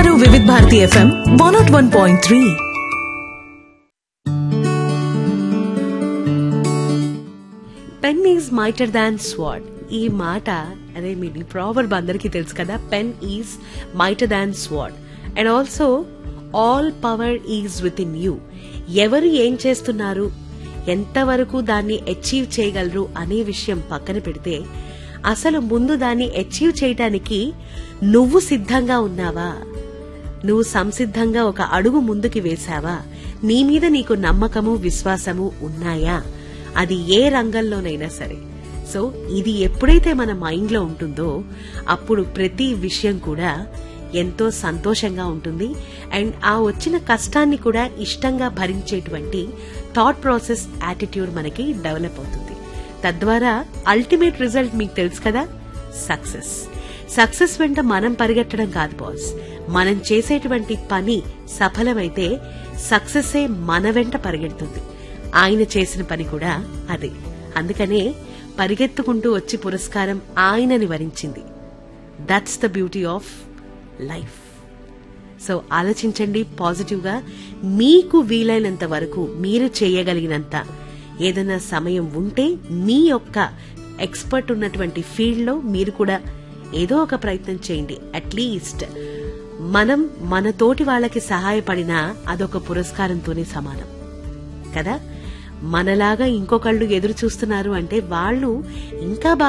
వింటున్నారు Vividh Bharati FM one not one point three pen is mightier than sword ఈ మాట అదే మీ ప్రావర్బ్ అందరికీ తెలుసు కదా pen is mightier than sword and also all power is within you ఎవరు ఏం చేస్తున్నారు ఎంతవరకు దాన్ని అచీవ్ చేయగలరు అనే విషయం పక్కన పెడితే అసలు ముందు దాన్ని అచీవ్ చేయటానికి నువ్వు సిద్ధంగా ఉన్నావా నువ్వు సంసిద్ధంగా ఒక అడుగు ముందుకి వేశావా నీ మీద నీకు నమ్మకము విశ్వాసము ఉన్నాయా అది ఏ రంగంలోనైనా సరే సో ఇది ఎప్పుడైతే మన మైండ్ లో ఉంటుందో అప్పుడు ప్రతి విషయం కూడా ఎంతో సంతోషంగా ఉంటుంది అండ్ ఆ వచ్చిన కష్టాన్ని కూడా ఇష్టంగా భరించేటువంటి థాట్ ప్రాసెస్ యాటిట్యూడ్ మనకి డెవలప్ అవుతుంది తద్వారా అల్టిమేట్ రిజల్ట్ మీకు తెలుసు కదా సక్సెస్ సక్సెస్ వెంట మనం పరిగెట్టడం కాదు బాస్ మనం చేసేటువంటి పని సఫలమైతే సక్సెసే మన వెంట పరిగెడుతుంది ఆయన చేసిన పని కూడా అదే అందుకనే పరిగెత్తుకుంటూ వచ్చి పురస్కారం ఆయనని వరించింది that's the beauty of life so ఆలోచించండి పాజిటివ్ గా మీకు వీలైనంత వరకు మీరు చేయగలిగినంత ఏదైనా సమయం ఉంటే మీ యొక్క ఎక్స్పర్ట్ ఉన్నటువంటి ఫీల్డ్ లో మీరు కూడా ఏదో ఒక ప్రయత్నం చేయండి అట్లీస్ట్ మనం మన తోటి వాళ్ళకి సహాయపడినా అదొక పురస్కారంతోనే సమానం కదా మనలాగా ఇంకొకళ్ళు ఎదురు చూస్తున్నారు అంటే వాళ్ళు ఇంకా బాగా